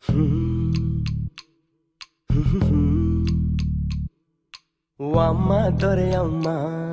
ఓ అమ్మ దొరయమ్మ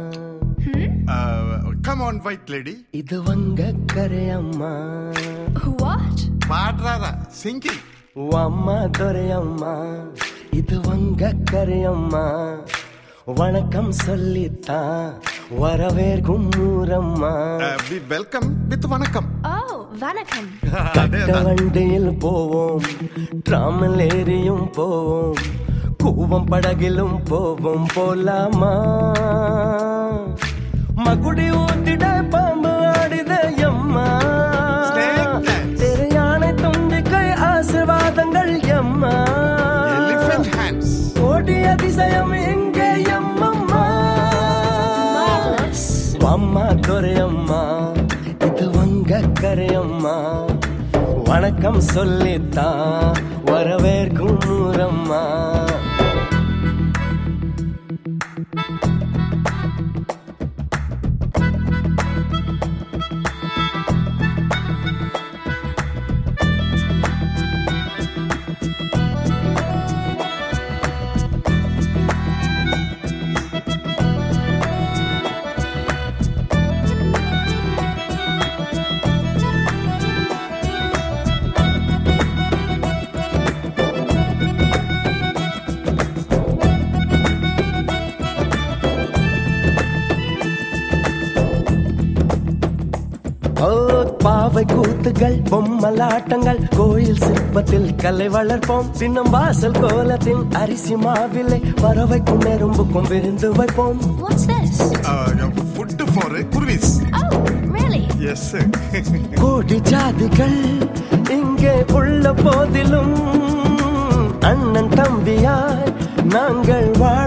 come on white lady ఇది వంగ కరెయమ్మ What? పాడరారా సింకింగ్ ఓ అమ్మ దొరయమ్మ இது వంగ கரையம்மா வணக்கம் சொல்லித்தான் வரவேற்கும் ஊரம்மா we welcome with vanakkam Oh, Vanakkam. கட்ட வண்டியில் போவோம் டிராமல் ஏறியும் போவோம் கூவம் படகிலும் போவோம் போலாமா மகுடி ஊத்திட பாம்பு ஆடித எம்மா Snake dance. திரு யானை தும்பிக்கை ஆசிர்வாதங்கள் எம்மா ఎలిఫెంట్ హ్యాండ్స్ கோடி அதிசயம் எங்கே எம்மம்மா Marvelous. அம்மா துரையம்மா இது வங்க கரையம்மா வணக்கம் சொல்லித்தான் வரவேற்கும் ஊரம்மா ஓ, பாவை கூத்துகள் பொம்மலாட்டங்கள் கோயில் சிற்பத்தில் கலை வளர்ப்போம் சின்னம் வாசல் கோலத்தின் அரிசி மாவிலை பறவைக்கும் நெரும்புக்கும் விருந்து வைப்போம் What's this? ఫుడ్ ఫర్ కుర్వీస్ Oh, really? ఎస్ கோடி ஜாதிகள் இங்கே உள்ள போதிலும் அண்ணன் தம்பியாய் நாங்கள்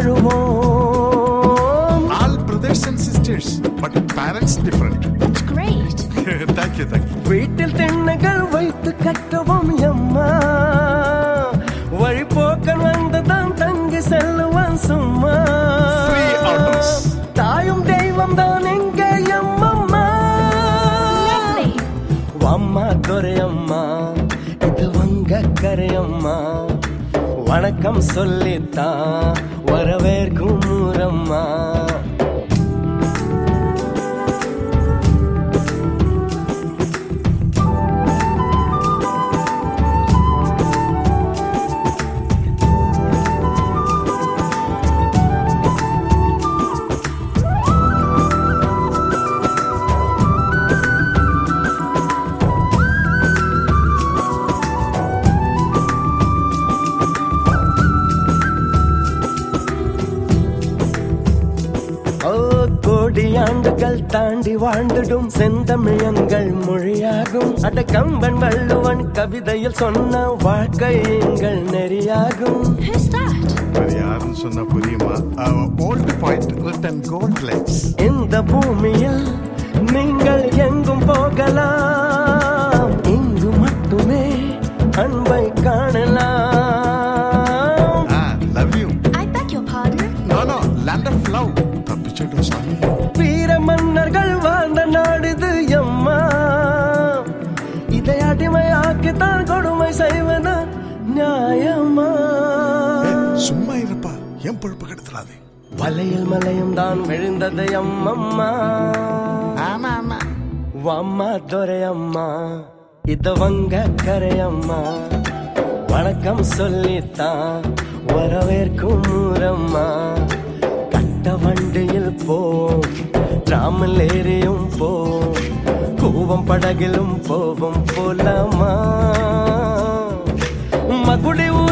வாழுவோம் all brothers and sisters but parents different That's great. Thank you thank you வீட்டில் திண்ணைகள் வைத்து கட்டுவோம் எம்மா வழிபோக்கன் வந்துதான் தங்கி செல்லுவான் சும்மா Free outdoors. தாயும் தெய்வம் தான் எங்கே எம்மம்மா Lovely. அம்மா துரையம்மா இது வங்க கரையம்மா வணக்கம் சொல்லித்தான் வரவேற்கும் ஊரம்மா ஓ கோடி ஆண்டுகள் தாண்டி வாழ்ந்திடும் செந்தமிழங்கள் மொழியாகும் அட கம்பன் வள்ளுவன் கவிதையில் சொன்ன வாழ்க்கை எங்கள் நெறியாகும் Who's that? మరి யாருன்னு சொன்னா புரியுமா old point return gold let's இந்த பூமியில் நீங்கள் எங்கும் போகலாம் இங்கு மட்டுமே அன்பை காணலாம் love you I beg your pardon. No no land of love తప్పించడం స్వామి வீர மன்னர்கள் வாழ்ந்த நாடுது எம்மா இதை அடிமையாக்கித்தான் கொடுமை செய்வது நியாயமா சும்மா இருப்பா என் பொழுப்பு கெடுத்துறாதே வலையில் மலையும் தான் விழுந்தது அம்மம்மா ஆமா ஆமா அம்மா துரையம்மா இது வங்க கரையம்மா வணக்கம் சொல்லித்தான் வரவேற்கும் ஊரம்மா கட்ட வண்டியில் போவோம் டிராமல் ஏறியும் போவோம் கூவம் படகிலும் போவோம் போலாமா மகுடி